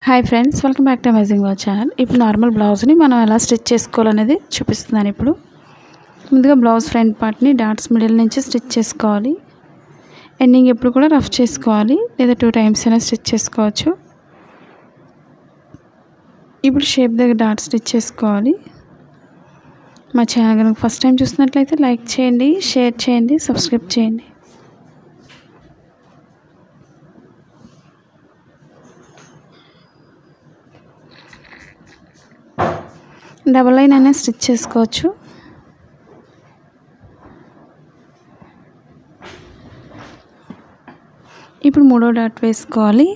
hi friends welcome back to amazing watch channel ఇప్పుడు normal బ్లౌజ్ని మనం ఎలా స్టిచ్ చేసుకోవాలనేది చూపిస్తున్నాను ఇప్పుడు ముందుగా బ్లౌజ్ ఫ్రంట్ పార్ట్ని డాట్స్ మిడిల్ నుంచి స్టిచ్ చేసుకోవాలి ఎండింగ్ ఎప్పుడు కూడా రఫ్ చేసుకోవాలి లేదా టూ టైమ్స్ అయినా స్టిచ్ చేసుకోవచ్చు ఇప్పుడు షేప్ దగ్గర డాట్ స్టిచ్ చేసుకోవాలి మా ఛానల్ కనుక ఫస్ట్ టైం చూసినట్లయితే లైక్ చేయండి షేర్ చేయండి సబ్స్క్రైబ్ చేయండి డబల్ లైన్ అయినా స్టిచ్ చేసుకోవచ్చు ఇప్పుడు మూడో డాట్ వేసుకోవాలి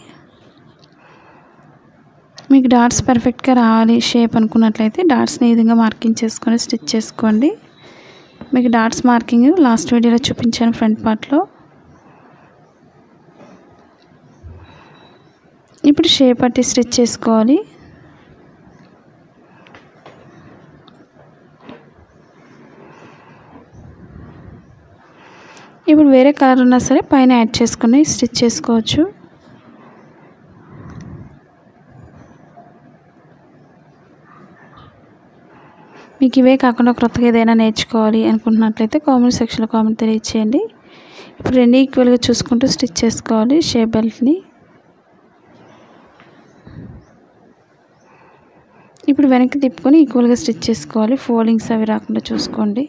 మీకు డాట్స్ పర్ఫెక్ట్గా రావాలి షేప్ అనుకున్నట్లయితే డాట్స్ని ఈ విధంగా మార్కింగ్ చేసుకొని స్టిచ్ చేసుకోండి మీకు డాట్స్ మార్కింగ్ లాస్ట్ వీడియోలో చూపించాను ఫ్రంట్ పార్ట్లో ఇప్పుడు షేప్ పట్టి స్టిచ్ చేసుకోవాలి ఇప్పుడు వేరే కలర్ ఉన్నా సరే పైన యాడ్ చేసుకుని స్టిచ్ చేసుకోవచ్చు మీకు ఇవే కాకుండా క్రొత్తగా ఏదైనా నేర్చుకోవాలి అనుకుంటున్నట్లయితే కామెంట్ సెక్షన్లో కామెంట్ తెలియచేయండి ఇప్పుడు రెండు ఈక్వల్గా చూసుకుంటూ స్టిచ్ చేసుకోవాలి షేప్ బెల్ట్ని ఇప్పుడు వెనక్కి తిప్పుకొని ఈక్వల్గా స్టిచ్ చేసుకోవాలి ఫోల్డింగ్స్ అవి రాకుండా చూసుకోండి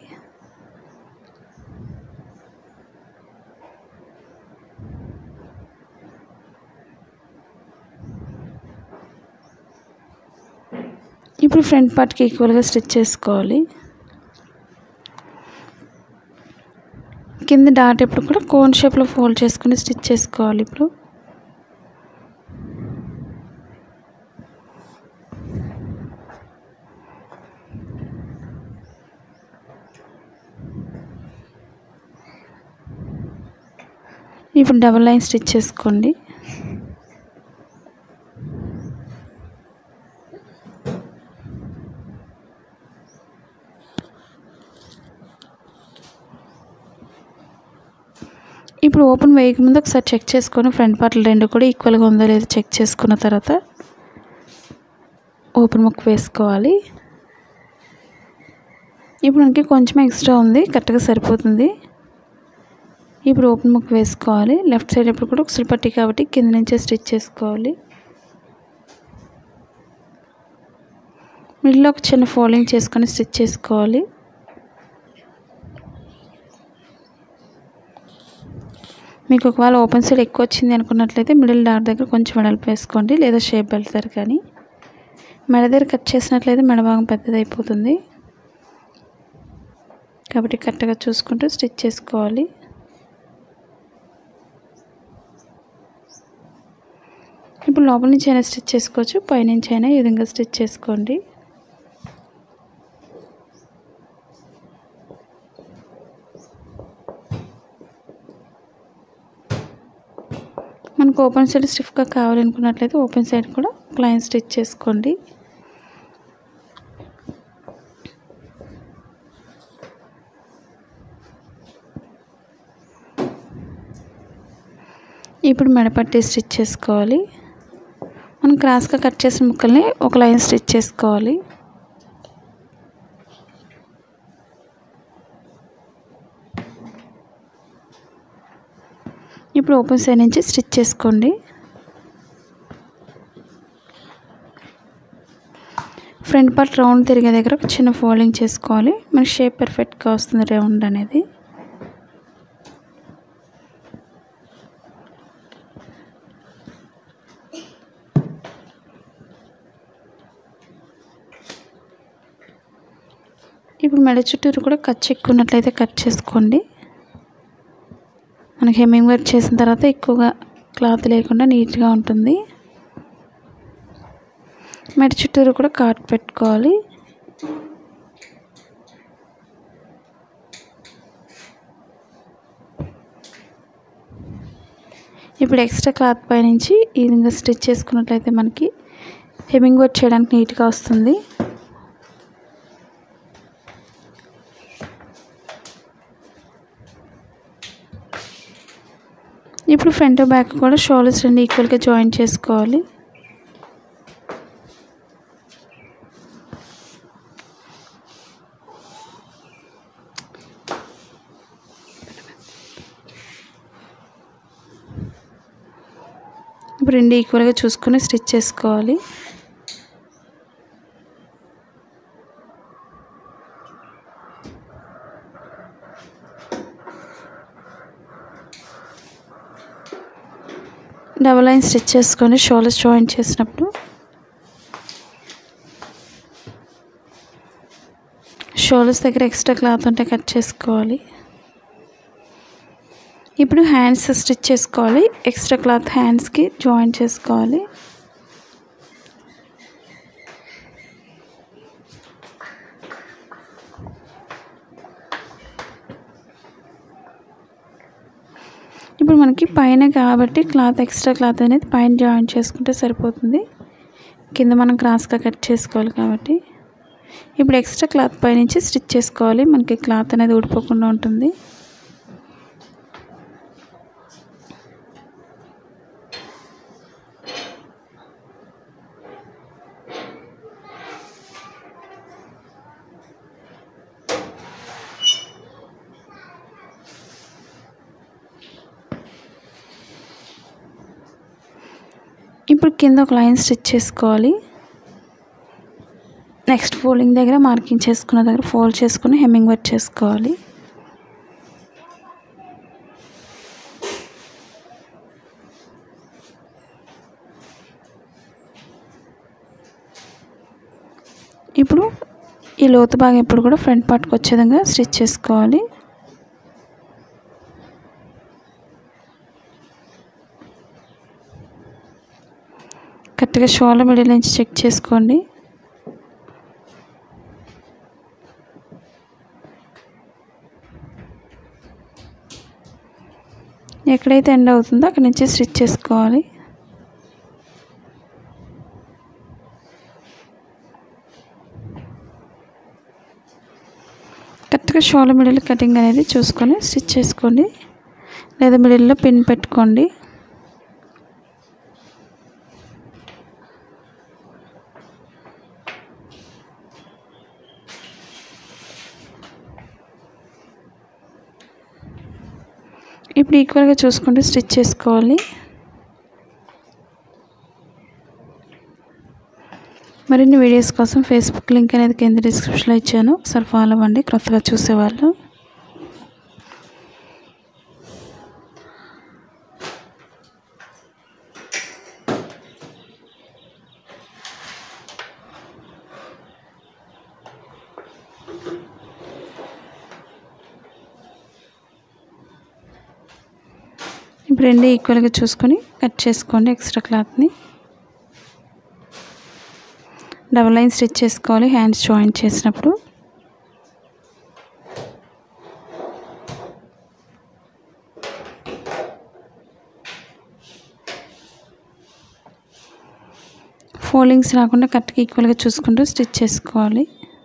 ఇప్పుడు ఫ్రంట్ పార్ట్కి ఈక్వల్గా స్టిచ్ చేసుకోవాలి కింద డాట్ ఎప్పుడు కూడా కోన్ షేప్లో ఫోల్డ్ చేసుకుని స్టిచ్ చేసుకోవాలి ఇప్పుడు ఇప్పుడు డబల్ లైన్ స్టిచ్ చేసుకోండి ఇప్పుడు ఓపెన్ వేయకముందు ఒకసారి చెక్ చేసుకొని ఫ్రంట్ పార్ట్లు రెండు కూడా ఈక్వల్గా ఉందో లేదో చెక్ చేసుకున్న తర్వాత ఓపెన్ ముక్క వేసుకోవాలి ఇప్పుడు మనకి కొంచెం ఎక్స్ట్రా ఉంది కరెక్ట్గా సరిపోతుంది ఇప్పుడు ఓపెన్ ముక్క వేసుకోవాలి లెఫ్ట్ సైడ్ ఎప్పుడు కూడా ఒకసారి పట్టి కాబట్టి కింద నుంచే స్టిచ్ చేసుకోవాలి మిడిల్లో ఒక చిన్న ఫోల్డింగ్ చేసుకొని స్టిచ్ చేసుకోవాలి మీకు ఒకవేళ ఓపెన్ సైడ్ ఎక్కువ వచ్చింది అనుకున్నట్లయితే మిడిల్ డాట్ దగ్గర కొంచెం వెడల్పు వేసుకోండి లేదా షేప్ పెడతారు కానీ మెడ దగ్గర కట్ చేసినట్లయితే మెడ భాగం పెద్దది అయిపోతుంది కాబట్టి కరెక్ట్గా చూసుకుంటూ స్టిచ్ చేసుకోవాలి ఇప్పుడు లోపల నుంచి అయినా స్టిచ్ చేసుకోవచ్చు పైనుంచి అయినా ఈ విధంగా స్టిచ్ చేసుకోండి మనకు ఓపెన్ సైడ్ స్టిఫ్గా కావాలనుకున్నట్లయితే ఓపెన్ సైడ్ కూడా క్లైన్ స్టిచ్ చేసుకోండి ఇప్పుడు మెడపట్టి స్టిచ్ చేసుకోవాలి మనం క్రాస్గా కట్ చేసిన ముక్కల్ని ఒక లైన్ స్టిచ్ చేసుకోవాలి ఇప్పుడు ఓపెన్ సైడ్ నుంచి స్టిచ్ చేసుకోండి ఫ్రంట్ పార్ట్ రౌండ్ తిరిగే దగ్గర ఒక చిన్న ఫోల్డింగ్ చేసుకోవాలి మన షేప్ పర్ఫెక్ట్గా వస్తుంది రౌండ్ అనేది ఇప్పుడు మెడ చుట్టూరు కూడా కట్ చెక్కున్నట్లయితే కట్ చేసుకోండి మనకి హెమ్మింగ్ వర్క్ చేసిన తర్వాత ఎక్కువగా క్లాత్ లేకుండా నీట్గా ఉంటుంది మెడ చుట్టూరు కూడా కాట్ పెట్టుకోవాలి ఇప్పుడు ఎక్స్ట్రా క్లాత్ పై నుంచి ఈ విధంగా స్టిచ్ చేసుకున్నట్లయితే మనకి హెమ్మింగ్ వర్క్ చేయడానికి నీట్గా వస్తుంది ఇప్పుడు ఫ్రంట్ బ్యాక్ కూడా షోల్డర్స్ రెండు ఈక్వల్గా జాయిన్ చేసుకోవాలి ఇప్పుడు రెండు ఈక్వల్గా చూసుకొని స్టిచ్ చేసుకోవాలి డబల్ లైన్ స్టిచ్ చేసుకొని షోల్డర్స్ జాయిన్ చేసినప్పుడు షోల్డర్స్ దగ్గర ఎక్స్ట్రా క్లాత్ ఉంటే కట్ చేసుకోవాలి ఇప్పుడు హ్యాండ్స్ స్టిచ్ చేసుకోవాలి ఎక్స్ట్రా క్లాత్ హ్యాండ్స్కి జాయిన్ చేసుకోవాలి ఇప్పుడు మనకి పైన కాబట్టి క్లాత్ ఎక్స్ట్రా క్లాత్ అనేది పైన జాయిన్ చేసుకుంటే సరిపోతుంది కింద మనం క్రాస్గా కట్ చేసుకోవాలి కాబట్టి ఇప్పుడు ఎక్స్ట్రా క్లాత్ పైనుంచి స్టిచ్ చేసుకోవాలి మనకి క్లాత్ అనేది ఊడిపోకుండా ఉంటుంది ఇప్పుడు కింద ఒక లైన్ స్టిచ్ చేసుకోవాలి నెక్స్ట్ ఫోల్డింగ్ దగ్గర మార్కింగ్ చేసుకున్న దగ్గర ఫోల్డ్ చేసుకుని హెమ్మింగ్ వర్క్ చేసుకోవాలి ఇప్పుడు ఈ లోతు భాగం ఇప్పుడు కూడా ఫ్రంట్ పార్ట్కి వచ్చే విధంగా స్టిచ్ చేసుకోవాలి కరెక్ట్గా షోల్డర్ మిడిల్ నుంచి చెక్ చేసుకోండి ఎక్కడైతే ఎండ్ అవుతుందో అక్కడి నుంచి స్టిచ్ చేసుకోవాలి కరెక్ట్గా షోల్డర్ మిడిల్ కటింగ్ అనేది చూసుకొని స్టిచ్ చేసుకోండి లేదా మిడిల్లో పిన్ పెట్టుకోండి ఇప్పుడు ఈక్వల్గా చూసుకుంటూ స్టిచ్ చేసుకోవాలి మరిన్ని వీడియోస్ కోసం ఫేస్బుక్ లింక్ అనేది కింద డిస్క్రిప్షన్లో ఇచ్చాను ఒకసారి ఫాలో అవ్వండి క్రొత్తగా చూసేవాళ్ళు ఇప్పుడు రెండు ఈక్వల్గా చూసుకొని కట్ చేసుకోండి ఎక్స్ట్రా క్లాత్ని డబల్ లైన్ స్టిచ్ చేసుకోవాలి హ్యాండ్స్ జాయింట్ చేసినప్పుడు ఫోల్డింగ్స్ రాకుండా కరెక్ట్గా ఈక్వల్గా చూసుకుంటూ స్టిచ్ చేసుకోవాలి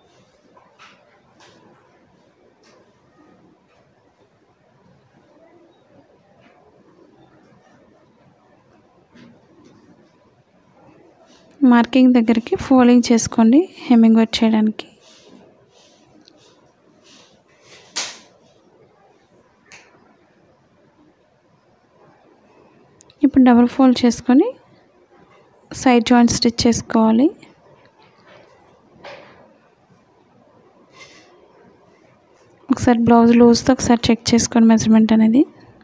మార్కింగ్ దగ్గరికి ఫోల్డింగ్ చేసుకోండి హెమ్మింగ్ వర్క్ చేయడానికి ఇప్పుడు డబుల్ ఫోల్డ్ చేసుకొని సైడ్ జాయింట్ స్టిచ్ చేసుకోవాలి ఒకసారి బ్లౌజ్ లూజ్తో ఒకసారి చెక్ చేసుకోండి మెజర్మెంట్ అనేది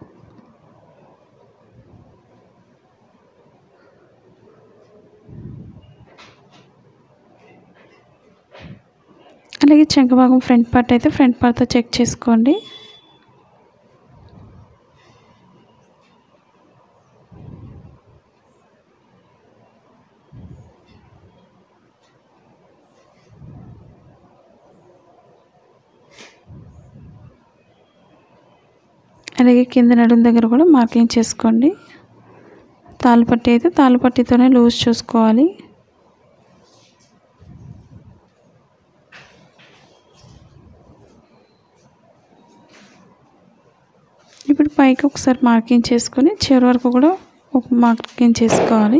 అలాగే చెంక భాగం ఫ్రంట్ పార్ట్ అయితే ఫ్రంట్ పార్ట్తో చెక్ చేసుకోండి అలాగే కింద నడుము దగ్గర కూడా మార్కింగ్ చేసుకోండి తాళ్ళపట్టి అయితే తాళ్ళపట్టితోనే లూజ్ చూసుకోవాలి ఇప్పుడు పైకి ఒకసారి మార్కింగ్ చేసుకొని చివరి వరకు కూడా ఒక మార్కింగ్ చేసుకోవాలి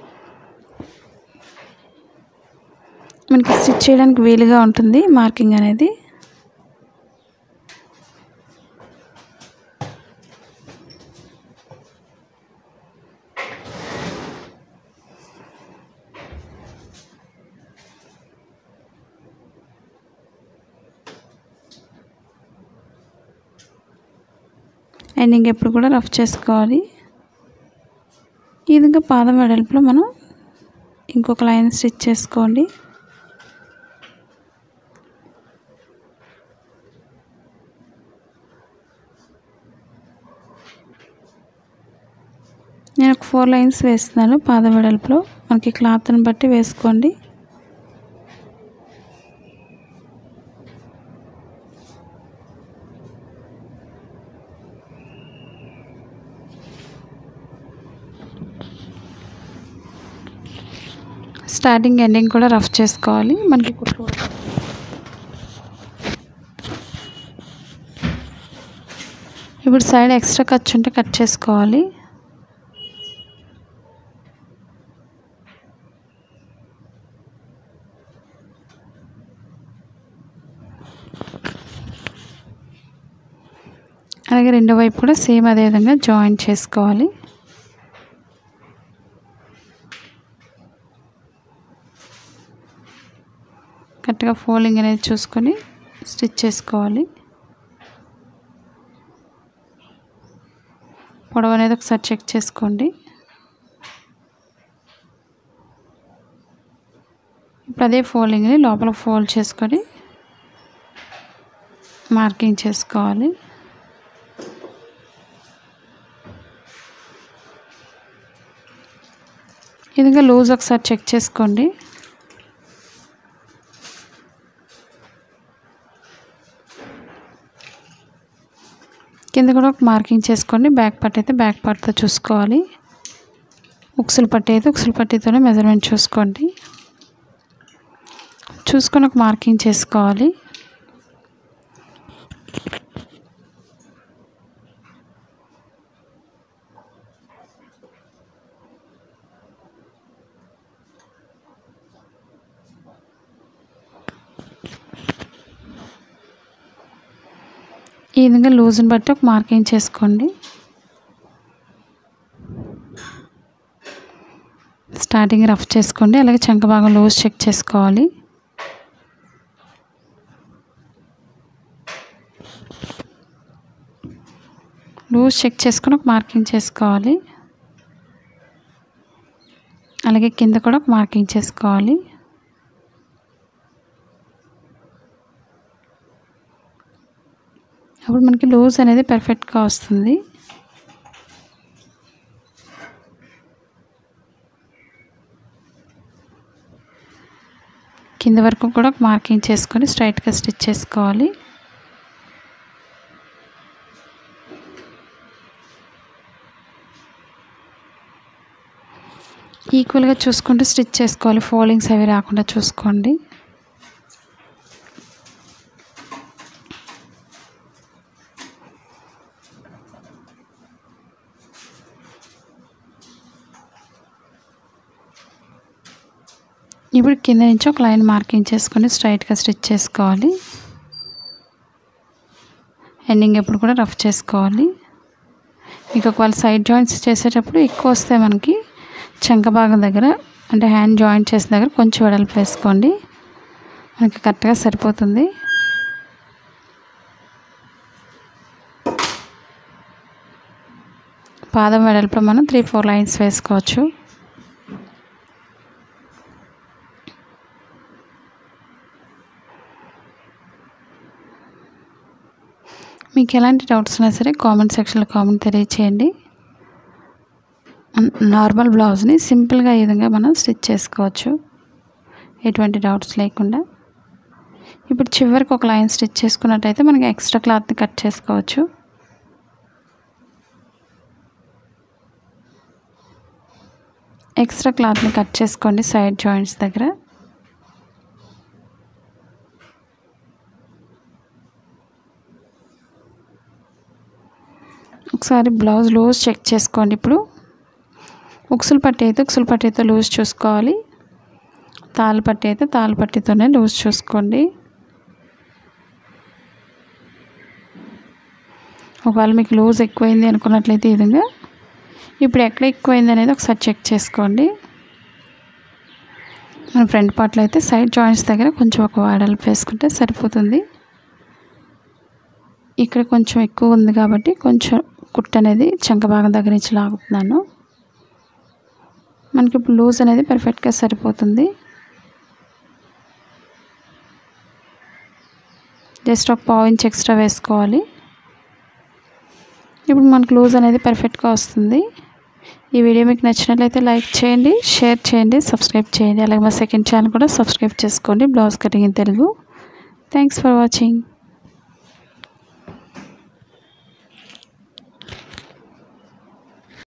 మనకి స్టిచ్ చేయడానికి వీలుగా ఉంటుంది మార్కింగ్ అనేది ఎండింగ్ ఎప్పుడు కూడా రఫ్ చేసుకోవాలి ఈ విధంగా పాదం వెడల్పులో మనం ఇంకొక లైన్ స్టిచ్ చేసుకోండి నేను ఒక ఫోర్ లైన్స్ వేస్తున్నాను పాదం వెడల్పులో మనకి క్లాత్ని బట్టి వేసుకోండి స్టార్టింగ్ ఎండింగ్ కూడా రఫ్ చేసుకోవాలి మనకి కుట్లు ఇప్పుడు సైడ్ ఎక్స్ట్రా ఖర్చు ఉంటే కట్ చేసుకోవాలి అలాగే రెండో వైపు కూడా సేమ్ అదే విధంగా జాయిన్ చేసుకోవాలి కరెక్ట్గా ఫోల్డింగ్ అనేది చూసుకొని స్టిచ్ చేసుకోవాలి పొడవు అనేది ఒకసారి చెక్ చేసుకోండి ఇప్పుడు అదే ఫోల్డింగ్ని లోపల ఫోల్డ్ చేసుకొని మార్కింగ్ చేసుకోవాలి ఈ విధంగా లూజ్ ఒకసారి చెక్ చేసుకోండి కింద కూడా ఒక మార్కింగ్ చేసుకోండి బ్యాక్ పార్ట్ అయితే బ్యాక్ పార్ట్తో చూసుకోవాలి ఉక్సులు పట్టి అయితే ఉక్సులు పట్టితోనే మెజర్మెంట్ చూసుకోండి చూసుకొని ఒక మార్కింగ్ చేసుకోవాలి ఈ విధంగా లూజ్ని బట్టి ఒక మార్కింగ్ చేసుకోండి స్టార్టింగ్ రఫ్ చేసుకోండి అలాగే చంక భాగం లూజ్ చెక్ చేసుకోవాలి లూజ్ చెక్ చేసుకొని ఒక మార్కింగ్ చేసుకోవాలి అలాగే కింద కూడా ఒక మార్కింగ్ చేసుకోవాలి అప్పుడు మనకి లూజ్ అనేది పర్ఫెక్ట్గా వస్తుంది కింద వరకు కూడా ఒక మార్కింగ్ చేసుకొని స్ట్రైట్గా స్టిచ్ చేసుకోవాలి ఈక్వల్గా చూసుకుంటూ స్టిచ్ చేసుకోవాలి ఫోల్డింగ్స్ అవి రాకుండా చూసుకోండి ఇప్పుడు కింద నుంచి ఒక లైన్ మార్కింగ్ చేసుకొని స్ట్రైట్గా స్టిచ్ చేసుకోవాలి ఎండింగ్ ఎప్పుడు కూడా రఫ్ చేసుకోవాలి మీకు ఒకవేళ సైడ్ జాయింట్స్ చేసేటప్పుడు ఎక్కువ వస్తే మనకి చంక భాగం దగ్గర అంటే హ్యాండ్ జాయింట్ చేసిన దగ్గర కొంచెం వెడల్పు వేసుకోండి మనకి కరెక్ట్గా సరిపోతుంది పాదం వెడల్పులో మనం త్రీ ఫోర్ లైన్స్ వేసుకోవచ్చు మీకు ఎలాంటి డౌట్స్ ఉన్నా సరే కామెంట్ సెక్షన్లో కామెంట్ తెలియచేయండి నార్మల్ బ్లౌజ్ని సింపుల్గా ఈ విధంగా మనం స్టిచ్ చేసుకోవచ్చు ఎటువంటి డౌట్స్ లేకుండా ఇప్పుడు చివరికి ఒక లైన్ స్టిచ్ చేసుకున్నట్టయితే మనకి ఎక్స్ట్రా క్లాత్ని కట్ చేసుకోవచ్చు ఎక్స్ట్రా క్లాత్ని కట్ చేసుకోండి సైడ్ జాయింట్స్ దగ్గర ఒకసారి బ్లౌజ్ లూజ్ చెక్ చేసుకోండి ఇప్పుడు ఉక్సులు పట్టి అయితే ఉక్సులు పట్టితో లూజ్ చూసుకోవాలి తాళ్ళు పట్టి అయితే తాళ్ళు పట్టితోనే లూజ్ చూసుకోండి ఒకవేళ మీకు లూజ్ ఎక్కువైంది అనుకున్నట్లయితే ఈ విధంగా ఇప్పుడు ఎక్కడ ఎక్కువైంది అనేది ఒకసారి చెక్ చేసుకోండి మన ఫ్రంట్ పార్ట్లో అయితే సైడ్ జాయింట్స్ దగ్గర కొంచెం ఒక వాడల్పు వేసుకుంటే సరిపోతుంది ఇక్కడ కొంచెం ఎక్కువ ఉంది కాబట్టి కొంచెం కుట్ అనేది చంక భాగం దగ్గర నుంచి లాగుతున్నాను మనకి ఇప్పుడు లూజ్ అనేది పర్ఫెక్ట్గా సరిపోతుంది జస్ట్ ఒక పావు ఇంచ్ ఎక్స్ట్రా వేసుకోవాలి ఇప్పుడు మనకు లూజ్ అనేది పర్ఫెక్ట్గా వస్తుంది ఈ వీడియో మీకు నచ్చినట్లయితే లైక్ చేయండి షేర్ చేయండి సబ్స్క్రైబ్ చేయండి అలాగే మా సెకండ్ ఛానల్ కూడా సబ్స్క్రైబ్ చేసుకోండి blouse cutting in Telugu thanks for watching